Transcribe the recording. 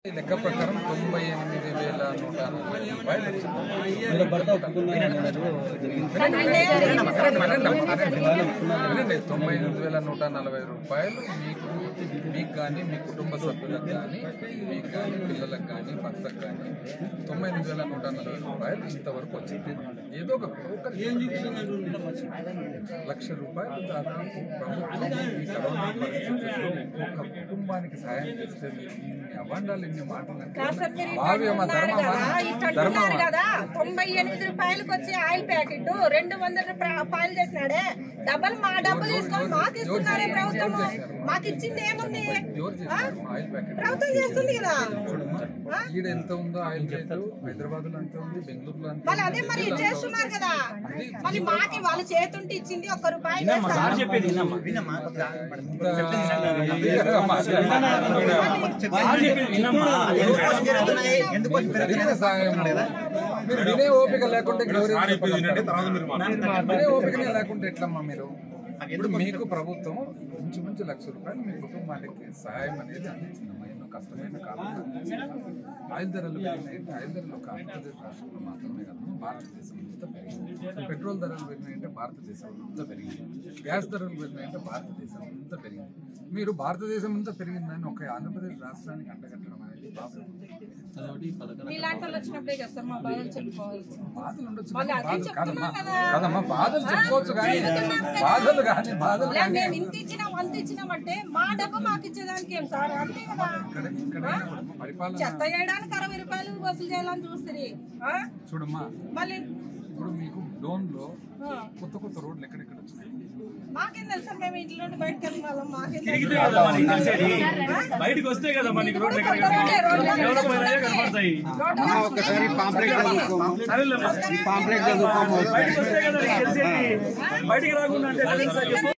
లెక్క ప్రకారం తొంభై ఎనిమిది వేల నూట నలభై రూపాయలు వచ్చింది. మీరు భర్త ఒప్పుకున్నారని అన్నారు జరిగింది వినండి, తొంభై ఎనిమిది వేల నూట నలభై రూపాయలు మీకు మీకు కానీ మీ కుటుంబ సభ్యులకు కానీ మీకు కానీ పిల్లలకు కానీ భర్తకు కానీ తొంభై ఎనిమిది వేల నూట నలభై రూపాయలు ఇంతవరకు వచ్చింది ఏదో ఒక ఒక లక్ష రూపాయలు దాదాపు ప్రభుత్వం ఈ కరోనా పరిస్థితుల్లో ఒక కుటుంబానికి సహాయం చేస్తే మీరు ఇన్ని అబండాలు ఇన్ని మాటలు అంటే భావ్యమా ధర్మమా అంటున్నారు ధర్మమా కదా తొంభై ఎనిమిది రూపాయలకు వచ్చి ఆయిల్ ప్యాకెట్ రెండు వందల రూపాయలు చేసినాడే డబ్బులు మా డబ్బులు తీసుకొని మాకు ఇస్తున్నారే ప్రభుత్వం మాకు ఇచ్చింది ఏముంది ఎవరు చేస్తారు ఆయిల్ ప్యాకెట్ ప్రభుత్వం చేస్తుంది కదా చూడమ్మా ఈడ ఎంత ఉందో ఆయిల్ రేటు హైదరాబాద్ లో ఎంత ఉంది బెంగళూరులో ఎంత మళ్ళీ ఉంది అదే మరి ఢిల్లీలో ఎంత చేస్తున్నారు ఉంది? కదా మళ్ళీ మాకి వాళ్ళ చేతుంటే ఇచ్చింది ఒక్క రూపాయి సార్ చెప్పేది వినమ్మా వినమ్మా సార్ చెప్పేది వినమ్మా జరిగిన సాయం మీరు వినే ఓపిక లేకుంటే గౌరవం వినే ఓపికనే లేకుంటే ఎట్లమ్మా మీరు ఇప్పుడు మీకు ప్రభుత్వం ఇంచుమించు లక్ష రూపాయలు మీ కుటుంబానికి సహాయం అనేది అందించిందమ్మా ఎన్నో కష్టమైన కాలం ఆయిల్ ధరలు పెరిగినాయంటే ఆయిల్ ధరలు ఒక ఆంధ్రప్రదేశ్ రాష్ట్రంలో మాత్రమే కాదు భారతదేశం అంతా పెరిగింది పెట్రోల్ ధరలు పెరిగినాయంటే భారతదేశం అంతా పెరిగింది గ్యాస్ ధరలు పెరిగినాయంటే భారతదేశం అంతా పెరిగింది మీరు భారతదేశం అంతా పెరిగిందని ఒక ఆంధ్రప్రదేశ్ రాష్ట్రానికి అంటగట్టడం అనేది బాబు అదొకటి పథకం మీలాంటి వాళ్ళు వచ్చినప్పుడే కదా సార్ మా బాధలు చెప్పుకోవాలి బాధలు ఉండొచ్చు మళ్ళీ కానీ అదే బాధలు కాదమ్మా చెప్తున్నాం కదా. కాదమ్మా బాధలు చెప్పుకోవచ్చు కానీ చెప్తున్నాం కదా. బాధలు కానీ బాధలు లే, కానీ మేము ఇంత ఇచ్చినాం అంత ఇచ్చినాం అంటే మా డబ్బు మాకు ఇచ్చేదానికి ఏం సార్ అంతే కదా ఇక్కడ ఇక్కడైనా కూడా పరిపాలన చెత్త చేయడానికి అరవై రూపాయలు వసూలు చేయాలని చూస్తుంది చూడమ్మా మళ్ళీ ఇప్పుడు మీకు డోన్ లో ఆ, కొత్త కొత్త రోడ్లు ఎక్కడెక్కడ వచ్చినాయి మాకేం తెలుసా మేము ఇంట్లో నుండి బయటకు వెళ్ళిన వాళ్ళం మాకేం తిరిగితే తెలుసు? కదా మనకి తెలిసేది బయటకు వస్తే కదా మనకి రోడ్లు ఎక్కడ రోడ్లే, రోడ్లే. డెవలప్ అయినాయే కనపడతాయి ఒకసారి సరేలే పాంప్లెట్ బయటకు వస్తే కదా నీకు తెలిసేది బయటికి రాకుండా అంటే ఎలా తెలుసా చెప్పు